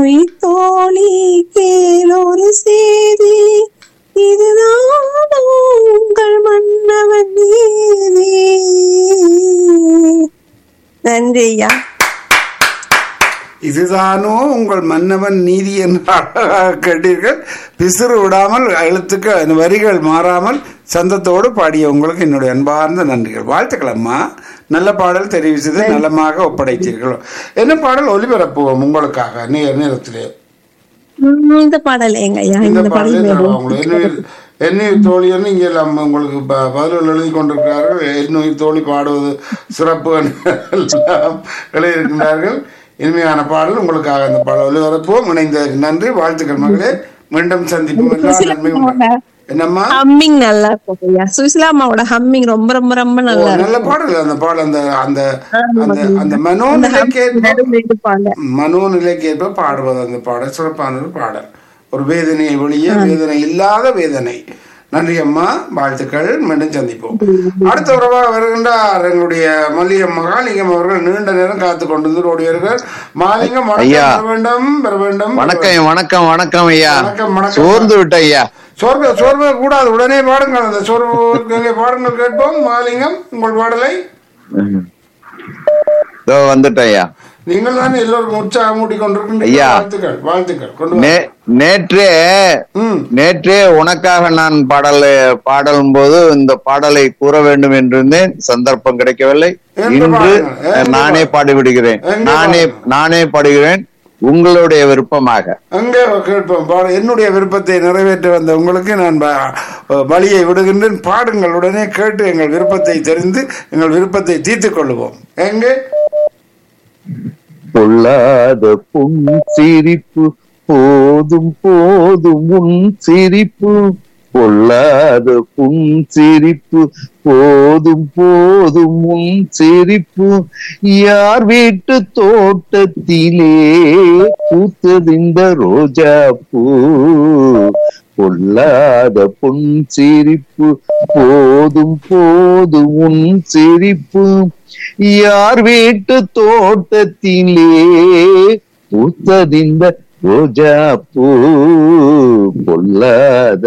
என்னுயிர் தோழி கேளொரு செய்தி இதுதான் உங்கள் மன்னவன் நீதி நன்றி ஐயா இதுதானோ உங்கள் மன்னவன் நீதி என்று அழகாக கேட்டீர்கள் பிசிறு விடாமல் எழுத்துக்கள் வரிகள் மாறாமல் சந்தத்தோடு பாடிய உங்களுக்கு என்னுடைய அன்பார்ந்த நன்றிகள் வாழ்த்துக்கள் அம்மா நல்ல பாடல் தெரிவித்தது நலமாக ஒப்படைத்தீர்கள் என்ன பாடல் ஒலிபரப்புவோம் உங்களுக்காக நேர் நேரத்திலே உம், இந்த பாடல் எங்க ஐயா இந்த இந்த பாடலே பாடல் தருவோம் உங்களுக்கு என்னுயிர் என்னுயிர் தோழின்னு இங்கே எல்லாம் உங்களுக்கு ப- பதில்கள் எழுதி கொண்டிருக்கிறார்கள் என்னுயிர் தோழி பாடுவது சிறப்பு என்று எல்லாம் எழுதியிருக்கின்றார்கள் இனிமையான பாடல் உங்களுக்காக அந்த பாடல் ஒலிபரப்புவோம் இணைந்ததற்கு நன்றி வாழ்த்துக்கள் மகளே மீண்டும் சந்திப்போம் எல்லா நன்மையும் உண்டு. என்னம்மா ஹம்மிங் நல்லா இருக்கும் ஐயா சுசிலாமாவோட ஹம்மிங் ரொம்ப ரொம்ப ரொம்ப ஓ, நல்லா நல்ல பாடல் அந்த பாடல் அந்த அந்த அந்த அந்த மனோநிலைக்கேற்ப இருக்கும் மனோநிலைக்கேற்ப பாடுவது அந்த பாடல் சிறப்பான ஒரு பாடல் ஒரு வேதனையை வெளியே வேதனை இல்லாத வேதனை நன்றி அம்மா வாழ்த்துக்கள் மீண்டும் சந்திப்போம் அடுத்த உறவாக வருகின்றார் எங்களுடைய மல்லியம் மகாலிங்கம் அவர்கள் நீண்ட நேரம் காத்து கொண்டு ஓடியவர்கள் மாலிங்கம் வணக்கம் ஐயா. பெற வேண்டும் பெற வேண்டும் வணக்கம் வணக்கம் வணக்கம் ஐயா வணக்கம், வணக்கம். சோர்ந்து விட்ட ஐயா சோர்வு சோர்வு கூடாது உடனே பாடுங்கள் அந்த சோர்வு பாடுங்கள் கேட்போம் மாலிங்கம் உங்கள் பாடலை இதோ வந்துட்டேன் ஐயா நீங்கள் தானே எல்லோருக்கும் உற்சாகம் ஊட்டி கொண்டிருக்கின்றீர்கள் ஐயா. வாழ்த்துக்கள் வாழ்த்துக்கள் கொண்டு நே வாருங்கள். நேற்றே ம் நேற்றே உனக்காக நான் பாடல் பாடலும் போது இந்த பாடலை கூற வேண்டும் என்றிருந்தேன் சந்தர்ப்பம் கிடைக்கவில்லை எங்க இன்று பாடுங்க? எங்க நானே பாடுங்க? பாடிவிடுகிறேன் எங்க நானே பாடுங்க? நானே பாடுகிறேன் உங்களுடைய விருப்பமாக அங்கே கேட்போம் பாடு என்னுடைய விருப்பத்தை நிறைவேற்ற வந்த உங்களுக்கு நான் ப- வழியை விடுகின்றேன் பாடுங்கள் உடனே கேட்டு எங்கள் விருப்பத்தை தெரிந்து எங்கள் விருப்பத்தை தீர்த்துக் கொள்ளுவோம் எங்கே பொல்லாத புன் சிரிப்பு போதும் போதும் உன் சிரிப்பு பொல்லாத புன் சிரிப்பு போதும் போதும் உன் சிரிப்பு யார் வீட்டு தோட்டத்திலே பூத்தது இந்த ரோஜா பூ பொல்லாத பொன் சிரிப்பு போதும் போதும் உன் சிரிப்பு யார் வீட்டு தோட்டத்திலே பூத்ததிந்த ரோஜா பூ பொல்லாத